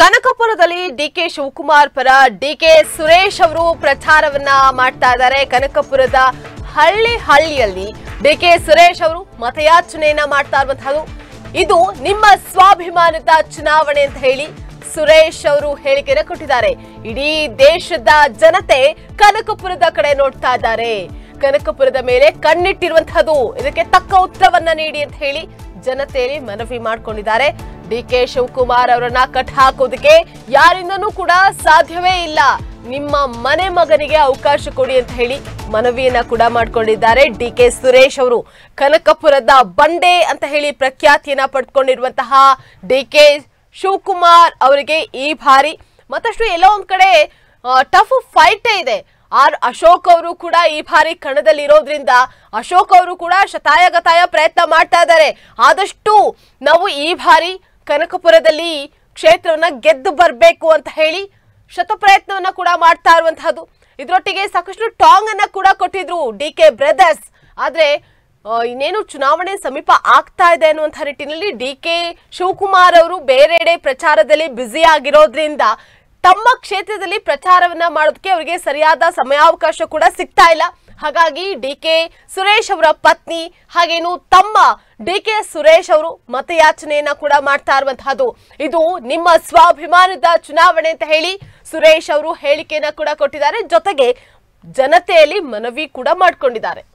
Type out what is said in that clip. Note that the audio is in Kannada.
ಕನಕಪುರದಲ್ಲಿ ಡಿಕೆ ಶಿವಕುಮಾರ್ ಪರ ಡಿಕೆ ಸುರೇಶ್ ಅವರು ಪ್ರಚಾರವನ್ನ ಮಾಡ್ತಾ ಇದ್ದಾರೆ ಕನಕಪುರದ ಹಳ್ಳಿ ಹಳ್ಳಿಯಲ್ಲಿ ಡಿಕೆ ಸುರೇಶ್ ಅವರು ಮತಯಾಚನೆಯನ್ನ ಮಾಡ್ತಾ ಇರುವಂತಹದ್ದು ಇದು ನಿಮ್ಮ ಸ್ವಾಭಿಮಾನದ ಚುನಾವಣೆ ಅಂತ ಹೇಳಿ ಸುರೇಶ್ ಅವರು ಹೇಳಿಕೆಯನ್ನು ಕೊಟ್ಟಿದ್ದಾರೆ ಇಡೀ ದೇಶದ ಜನತೆ ಕನಕಪುರದ ಕಡೆ ನೋಡ್ತಾ ಇದ್ದಾರೆ ಕನಕಪುರದ ಮೇಲೆ ಕಣ್ಣಿಟ್ಟಿರುವಂತಹದ್ದು ಇದಕ್ಕೆ ತಕ್ಕ ಉತ್ತರವನ್ನ ನೀಡಿ ಅಂತ ಹೇಳಿ ಜನತೆಯಲ್ಲಿ ಮನವಿ ಮಾಡ್ಕೊಂಡಿದ್ದಾರೆ ಡಿ ಕೆ ಶಿವಕುಮಾರ್ ಅವರನ್ನ ಕಟ್ ಹಾಕೋದಕ್ಕೆ ಯಾರಿಂದನೂ ಕೂಡ ಸಾಧ್ಯವೇ ಇಲ್ಲ ನಿಮ್ಮ ಮನೆ ಮಗನಿಗೆ ಅವಕಾಶ ಕೊಡಿ ಅಂತ ಹೇಳಿ ಮನವಿಯನ್ನ ಕೂಡ ಮಾಡ್ಕೊಂಡಿದ್ದಾರೆ ಡಿ ಕೆ ಸುರೇಶ್ ಅವರು ಕನಕಪುರದ ಬಂಡೆ ಅಂತ ಹೇಳಿ ಪ್ರಖ್ಯಾತಿಯನ್ನ ಪಡ್ಕೊಂಡಿರುವಂತಹ ಡಿ ಕೆ ಶಿವಕುಮಾರ್ ಅವರಿಗೆ ಈ ಬಾರಿ ಮತ್ತಷ್ಟು ಎಲ್ಲೋ ಒಂದ್ ಕಡೆ ಟಫ್ ಫೈಟ್ ಇದೆ ಆರ್ ಅಶೋಕ್ ಅವರು ಕೂಡ ಈ ಬಾರಿ ಕಣದಲ್ಲಿ ಇರೋದ್ರಿಂದ ಅಶೋಕ್ ಅವರು ಕೂಡ ಶತಾಯಗತಾಯ ಪ್ರಯತ್ನ ಮಾಡ್ತಾ ಇದ್ದಾರೆ ಆದಷ್ಟು ನಾವು ಈ ಬಾರಿ ಕನಕಪುರದಲ್ಲಿ ಕ್ಷೇತ್ರವನ್ನ ಗೆದ್ದು ಬರಬೇಕು ಅಂತ ಹೇಳಿ ಶತಪ್ರಯತ್ನವನ್ನ ಕೂಡ ಮಾಡ್ತಾ ಇರುವಂತಹದ್ದು ಇದರೊಟ್ಟಿಗೆ ಸಾಕಷ್ಟು ಟಾಂಗ್ ಅನ್ನ ಕೂಡ ಕೊಟ್ಟಿದ್ರು ಡಿ ಕೆ ಬ್ರದರ್ಸ್ ಆದ್ರೆ ಆ, ಇನ್ನೇನು ಚುನಾವಣೆ ಸಮೀಪ ಆಗ್ತಾ ಇದೆ ಅನ್ನುವಂಥ ನಿಟ್ಟಿನಲ್ಲಿ ಡಿ ಕೆ ಶಿವಕುಮಾರ್ ಅವರು ಬೇರೆಡೆ ಪ್ರಚಾರದಲ್ಲಿ ಬ್ಯುಸಿ ಆಗಿರೋದ್ರಿಂದ ತಮ್ಮ ಕ್ಷೇತ್ರದಲ್ಲಿ ಪ್ರಚಾರವನ್ನ ಮಾಡೋದಕ್ಕೆ ಅವರಿಗೆ ಸರಿಯಾದ ಸಮಯಾವಕಾಶ ಕೂಡ ಸಿಗ್ತಾ ಇಲ್ಲ ಹಾಗಾಗಿ ಡಿ ಕೆ ಸುರೇಶ್ ಅವರ ಪತ್ನಿ ಹಾಗೇನು ತಮ್ಮ ಡಿ ಕೆ ಸುರೇಶ್ ಅವರು ಮತಯಾಚನೆಯನ್ನ ಕೂಡ ಮಾಡ್ತಾ ಇರುವಂತಹದ್ದು ಇದು ನಿಮ್ಮ ಸ್ವಾಭಿಮಾನದ ಚುನಾವಣೆ ಅಂತ ಹೇಳಿ ಸುರೇಶ್ ಅವರು ಹೇಳಿಕೆಯನ್ನ ಕೂಡ ಕೊಟ್ಟಿದ್ದಾರೆ ಜೊತೆಗೆ ಜನತೆಯಲ್ಲಿ ಮನವಿ ಕೂಡ ಮಾಡ್ಕೊಂಡಿದ್ದಾರೆ